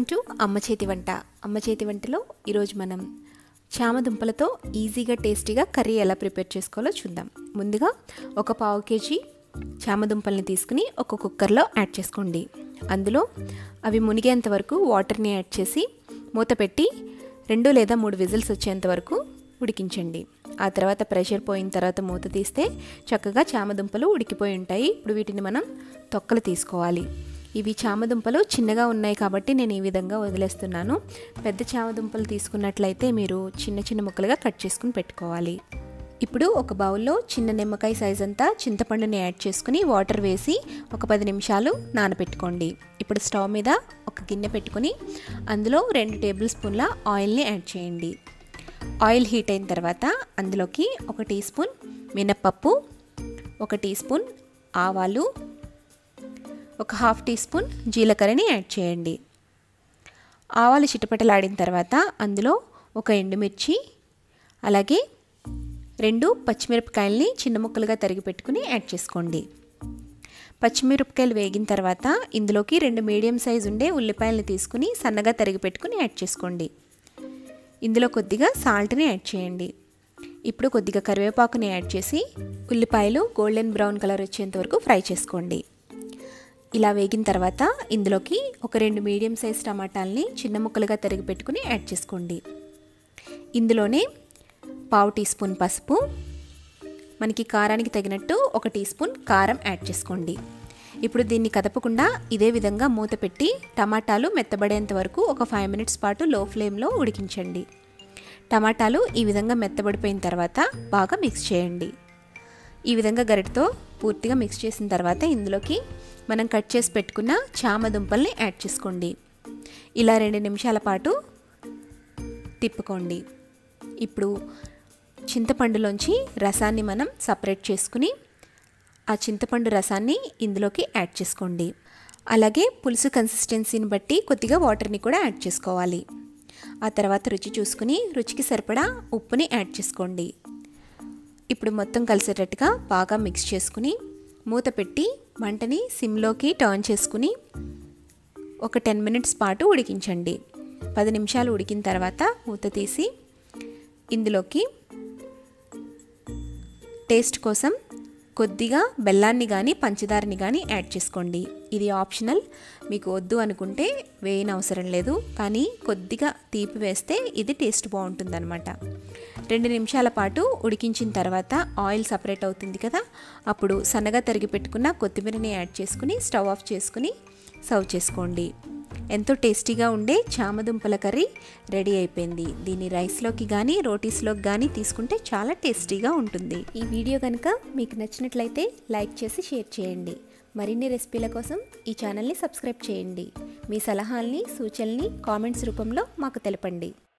to అమ్మ చేతి వంట అమ్మ చేతి వంటలో ఈరోజు మనం చామదుంపలతో ఈజీగా టేస్టీగా కర్రీ ఎలా ప్రిపేర్ చేసుకోవాలో చూద్దాం ముందుగా ఒక పావు కేజీ చామదుంపల్ని తీసుకుని ఒక కుక్కర్లో యాడ్ చేసుకోండి అందులో అవి మునిగేంత వరకు వాటర్ని యాడ్ చేసి మూత పెట్టి రెండు లేదా మూడు విజిల్స్ వచ్చేంత వరకు ఉడికించండి ఆ తర్వాత ప్రెషర్ పోయిన తర్వాత మూత తీస్తే చక్కగా చామదుంపలు ఉడికిపోయి ఉంటాయి ఇప్పుడు వీటిని మనం తొక్కలు తీసుకోవాలి ఇవి చామదుంపలు చిన్నగా ఉన్నాయి కాబట్టి నేను ఈ విధంగా వదిలేస్తున్నాను పెద్ద చామదుంపలు తీసుకున్నట్లయితే మీరు చిన్న చిన్న ముక్కలుగా కట్ చేసుకుని పెట్టుకోవాలి ఇప్పుడు ఒక బౌల్లో చిన్న నిమ్మకాయ సైజ్ అంతా చింతపండుని యాడ్ చేసుకుని వాటర్ వేసి ఒక పది నిమిషాలు నానబెట్టుకోండి ఇప్పుడు స్టవ్ మీద ఒక గిన్నె పెట్టుకుని అందులో రెండు టేబుల్ స్పూన్ల ఆయిల్ని యాడ్ చేయండి ఆయిల్ హీట్ అయిన తర్వాత అందులోకి ఒక టీ స్పూన్ మినప్పప్పు ఒక టీ స్పూన్ ఆవాలు ఒక హాఫ్ టీ స్పూన్ జీలకర్రని యాడ్ చేయండి ఆవాలు చిటపటలాడిన తర్వాత అందులో ఒక ఎండుమిర్చి అలాగే రెండు పచ్చిమిరపకాయల్ని చిన్న ముక్కలుగా తరిగి పెట్టుకుని యాడ్ చేసుకోండి పచ్చిమిరపకాయలు వేగిన తర్వాత ఇందులోకి రెండు మీడియం సైజు ఉండే ఉల్లిపాయలను తీసుకుని సన్నగా తరిగి పెట్టుకుని యాడ్ చేసుకోండి ఇందులో కొద్దిగా సాల్ట్ని యాడ్ చేయండి ఇప్పుడు కొద్దిగా కరివేపాకుని యాడ్ చేసి ఉల్లిపాయలు గోల్డెన్ బ్రౌన్ కలర్ వచ్చేంత వరకు ఫ్రై చేసుకోండి ఇలా వేగిన తర్వాత ఇందులోకి ఒక రెండు మీడియం సైజ్ టమాటాలని చిన్న ముక్కలుగా తరిగి పెట్టుకుని యాడ్ చేసుకోండి ఇందులోనే పావు టీ స్పూన్ పసుపు మనకి కారానికి తగినట్టు ఒక టీ స్పూన్ కారం యాడ్ చేసుకోండి ఇప్పుడు దీన్ని కదపకుండా ఇదే విధంగా మూత పెట్టి టమాటాలు మెత్తబడేంత వరకు ఒక ఫైవ్ మినిట్స్ పాటు లో ఫ్లేమ్లో ఉడికించండి టమాటాలు ఈ విధంగా మెత్తబడిపోయిన తర్వాత బాగా మిక్స్ చేయండి ఈ విధంగా గరిటతో పూర్తిగా మిక్స్ చేసిన తర్వాత ఇందులోకి మనం కట్ చేసి పెట్టుకున్న చామ దుంపల్ని యాడ్ చేసుకోండి ఇలా రెండు నిమిషాల పాటు తిప్పుకోండి ఇప్పుడు చింతపండులోంచి రసాన్ని మనం సపరేట్ చేసుకుని ఆ చింతపండు రసాన్ని ఇందులోకి యాడ్ చేసుకోండి అలాగే పులుసు కన్సిస్టెన్సీని బట్టి కొద్దిగా వాటర్ని కూడా యాడ్ చేసుకోవాలి ఆ తర్వాత రుచి చూసుకుని రుచికి సరిపడా ఉప్పుని యాడ్ చేసుకోండి ఇప్పుడు మొత్తం కలిసేటట్టుగా బాగా మిక్స్ చేసుకుని మూత పెట్టి మంటని సిమ్లోకి టర్న్ చేసుకుని ఒక టెన్ మినిట్స్ పాటు ఉడికించండి పది నిమిషాలు ఉడికిన తర్వాత మూత తీసి ఇందులోకి టేస్ట్ కోసం కొద్దిగా బెల్లాన్ని కానీ పంచదారని కానీ యాడ్ చేసుకోండి ఇది ఆప్షనల్ మీకు వద్దు అనుకుంటే వేయని అవసరం లేదు కానీ కొద్దిగా తీపి వేస్తే ఇది టేస్ట్ బాగుంటుందన్నమాట రెండు నిమిషాల పాటు ఉడికించిన తర్వాత ఆయిల్ సపరేట్ అవుతుంది కదా అప్పుడు సన్నగా తరిగి పెట్టుకున్న కొత్తిమీరని యాడ్ చేసుకుని స్టవ్ ఆఫ్ చేసుకుని సర్వ్ చేసుకోండి ఎంతో టేస్టీగా ఉండే చామదుంపల కర్రీ రెడీ అయిపోయింది దీన్ని రైస్లోకి కానీ రోటీస్లోకి కానీ తీసుకుంటే చాలా టేస్టీగా ఉంటుంది ఈ వీడియో కనుక మీకు నచ్చినట్లయితే లైక్ చేసి షేర్ చేయండి మరిన్ని రెసిపీల కోసం ఈ ఛానల్ని సబ్స్క్రైబ్ చేయండి మీ సలహాల్ని సూచనల్ని కామెంట్స్ రూపంలో మాకు తెలపండి